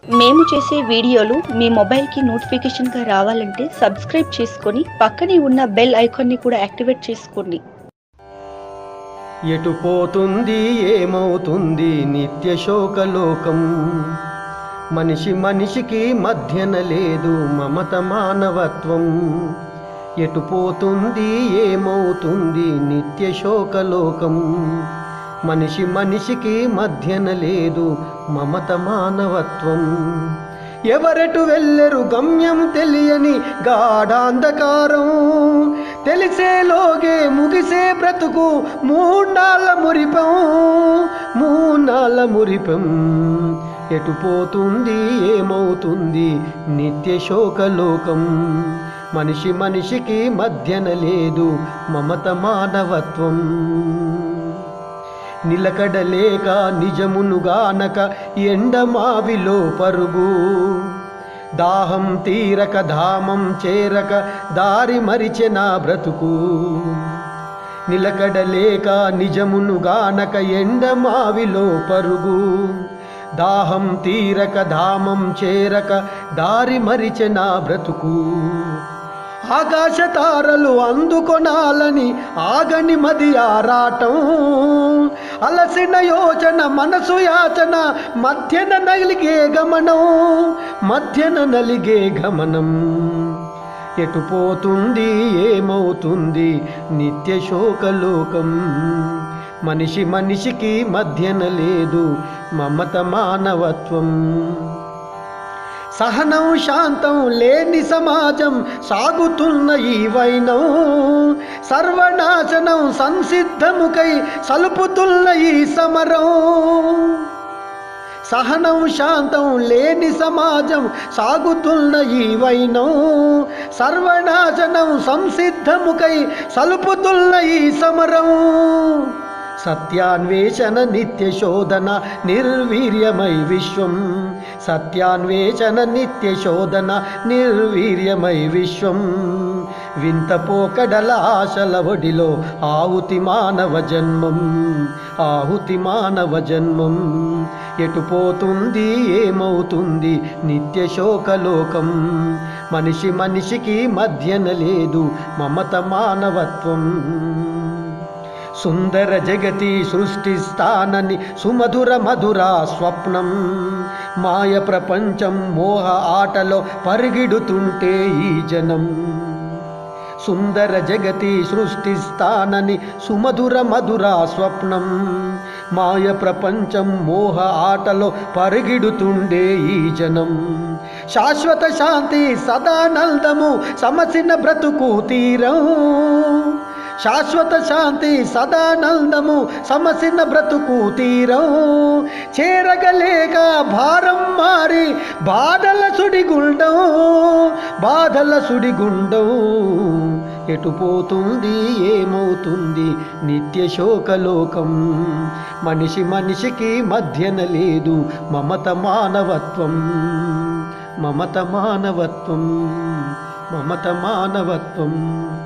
మేము చేసే వీడియోలు మీ మొబైల్కి నోటిఫికేషన్గా రావాలంటే సబ్స్క్రైబ్ చేసుకొని పక్కనే ఉన్న బెల్ ఐకాన్ని కూడా యాక్టివేట్ చేసుకోండి ఎటు పోతుంది ఏమవుతుంది నిత్య శోకలోకం మనిషి మనిషికి మధ్యన లేదు మమత మానవత్వం ఎటు పోతుంది ఏమవుతుంది నిత్య శోకలోకం మనిషి మనిషికి మధ్యన లేదు మమత మానవత్వం ఎవరెటు వెళ్ళరు గమ్యం తెలియని గాఢాంధకారం తెలిసేలోగే ముగిసే బ్రతుకు మూన్నాళ్ళ మురిపం మూన్నాళ్ళ మురిపం ఎటు పోతుంది ఏమవుతుంది నిత్య శోకలోకం మనిషి మనిషికి మధ్యన లేదు మమత మానవత్వం నిలకడలేక నిజమునుగానక ఎండమావిలో పరుగు దాహం తీరక ధామం చేరక దారి మరిచెన బ్రతుకు నిలకడలేక నిజమునుగానక ఎండమావిలో పరుగు దాహం తీరక ధామం చేరక దారి మరిచెన బ్రతుకు ఆకాశ తారలు అందుకొనాలని ఆగని మది ఆరాటం అలసిన యోచన మనసు యాచన మధ్యన నలిగే గమనం మధ్యన నలిగే గమనం ఎటు పోతుంది ఏమవుతుంది నిత్య శోకలోకం మనిషి మనిషికి మధ్యన లేదు మమత మానవత్వం సహనం శాంతం లేని సమాజం సాగుతున్న ఈ వైనం సర్వనాశనం సంసిద్ధముకై సలుపుతున్న ఈ సమరం సహనం శాంతం లేని సమాజం సాగుతున్న ఈ వైనం సర్వనాశనం సంసిద్ధముకై సలుపుతున్న ఈ సమరం సత్యాన్వేషణ నిత్య శోధన నిర్వీర్యమై విశ్వం సత్యాన్వేషణ నిత్య శోధన నిర్వీర్యమై విశ్వం వింత పోకడల ఆశల ఒడిలో ఆహుతి మానవ జన్మం ఆహుతి మానవ జన్మం ఎటు పోతుంది ఏమవుతుంది నిత్య శోకలోకం మనిషి మనిషికి మధ్యన లేదు మమత మానవత్వం సుందర జగతి సృష్టిస్తానని సుమధుర మధుర స్వప్నం మాయ ప్రపంచం మోహ ఆటలో పరిగిడుతుంటే ఈ జనం సుందర జగతి సృష్టిస్తానని సుమధుర మధుర స్వప్నం మాయ ప్రపంచం మోహ ఆటలో పరిగిడుతుండే ఈ జనం శాశ్వత శాంతి సదానందము సమసిన బ్రతుకు తీరం శాశ్వత శాంతి సదానందము సమసిన బ్రతుకు తీరం చేరగలేక భారం మారి బాధల సుడిగుండం బాధల సుడిగుండం ఎటు పోతుంది ఏమవుతుంది నిత్య శోకలోకం మనిషి మనిషికి మధ్యన లేదు మమత మానవత్వం మమత మానవత్వం మమత మానవత్వం